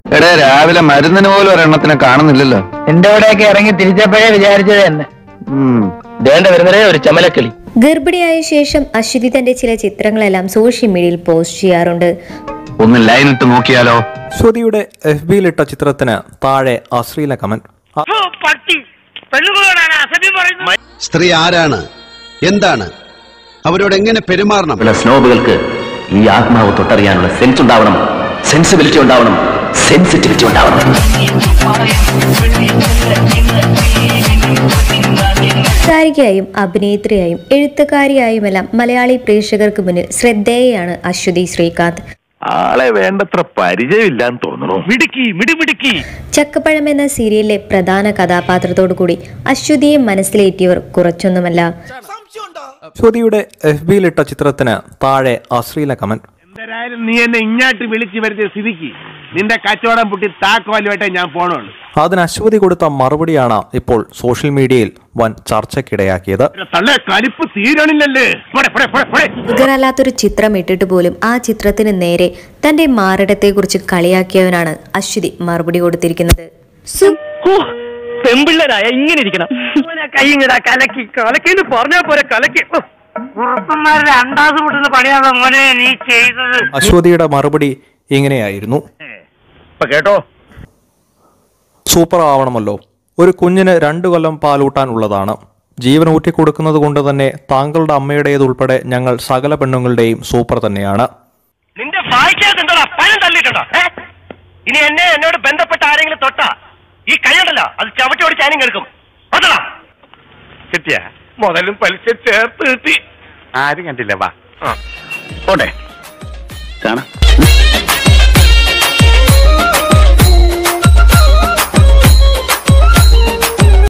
എടേ രാവിലെ മരുന്നിന് പോലും ഒരെണ്ണത്തിനെ കാണുന്നില്ലല്ലോ എന്റെ കൂടെയൊക്കെ ഇറങ്ങി തിരിച്ചപ്പോഴേ വിചാരിച്ചത് തന്നെ ഉം. ദേണ്ട വരുന്നതേ ഒരു ചമലക്കിളി ഗർഭിണിയായ ശേഷം അശ്വതി തന്റെ ചില ചിത്രങ്ങളെല്ലാം സോഷ്യൽ മീഡിയയിൽ പോസ്റ്റ് ചെയ്യാറുണ്ട് ഒന്ന് ലൈൻ ഇട്ട് നോക്കിയാലോ ശ്രുതിയുടെ എഫ് ബിയിലിട്ട ചിത്രത്തിന് താഴെ അശ്ലീല കമന്റ് അ- സ്ത്രീ ആരാണ് എന്താണ് അവരോട് എങ്ങനെ പെരുമാറണം ഉള്ള സ്നോബുകൾക്ക് ഈ ആത്മാവ് തൊട്ടറിയാനുള്ള സെൻസ് ഉണ്ടാവണം സെൻസിബിലിറ്റി ഉണ്ടാവണം സെൻസിറ്റിവിറ്റി ഉണ്ടാവണം ഗായികയായും അഭിനേത്രിയായും എഴുത്തുകാരിയായുമെല്ലാം മലയാളി പ്രേക്ഷകർക്ക് മുന്നിൽ ശ്രദ്ധേയയാണ് അശ്വതി ശ്രീകാന്ത് ആളെ വേണ്ടത്ര പരിചയമില്ലാന്ന് തോന്നുന്നു മിടുക്കി മിടിമിടുക്കി ചക്കപ്പഴം എന്ന സീരിയലിലെ പ്രധാന കഥാപാത്രത്തോടു കൂടി അശ്വതിയെ മനസ്സിലേറ്റിയവർ കുറച്ചൊന്നുമല്ല ശ്രുതിയുടെ എഫ് ബിയിലിട്ട ചിത്രത്തിന് താഴെ അശ്ലീല കമന്റ് എന്തായാലും നീ എന്നെ ഇങ്ങാട്ട് വിളിച്ചു വരുത്തിയ സ്ഥിതിക്ക് നിന്റെ കച്ചവടം പൊട്ടി താക്കോലുമായിട്ടേ ഞാൻ പോണുള്ളൂ അതിന് അശ്വതി കൊടുത്ത മറുപടിയാണ് ഇപ്പോൾ സോഷ്യൽ മീഡിയയിൽ വൻ ചർച്ചയ്ക്കിടയാക്കിയത് തള്ളെ കലിപ്പ് തീരണില്ലല്ലേ പോടെ, പോടെ, പോടെ, പോടെ. ഇതല്ലാത്തൊരു ചിത്രം ഇട്ടിട്ട് പോലും ആ ചിത്രത്തിന് നേരെ തന്റെ മാറിടത്തെക്കുറിച്ച് കളിയാക്കിയവനാണ് അശ്വതി മറുപടി കൊടുത്തിരിക്കുന്നത് പെമ്പിള്ളരായ ഇങ്ങനെ ഇരിക്കണം കൈങ്ങടാ കലക്കി കലക്കിന്ന് പറഞ്ഞാ പോരെ കലക്കി ഉറപ്പന്മാരുടെ അണ്ടാസ് പൊട്ടുന്ന പണിയാണോ മോനെ നീ ചെയ്തത് അശ്വതിയുടെ മറുപടി ഇങ്ങനെയായിരുന്നു ഇപ്പൊ കേട്ടോ സൂപ്പർ ആവണമല്ലോ ഒരു കുഞ്ഞിന് രണ്ടു കൊല്ലം പാലൂട്ടാനുള്ളതാണ് ജീവൻ ഊറ്റിക്കൊടുക്കുന്നത് കൊണ്ട് തന്നെ താങ്കളുടെ അമ്മയുടേതുൾപ്പെടെ ഞങ്ങൾ സകല പെണ്ണുങ്ങളുടെയും സൂപ്പർ തന്നെയാണ് നിന്റെ വായിക്കാത്ത എന്താ പഴം തള്ളിയിട്ടുണ്ടോ ഏ? ഇനി എന്നെ എന്നോട് ബന്ധപ്പെട്ട ആരെങ്കിലും തൊട്ടാ ഈ കൈയുണ്ടല്ലോ അത് ചവിട്ടി ഓടിച്ച് ഞാനും കേൾക്കും അതല്ല കിട്ടിയ മുതലും പലിശ ചേർത്ത് കിട്ടി ആരും കണ്ടില്ല വാ പോട്ടെ കാണാം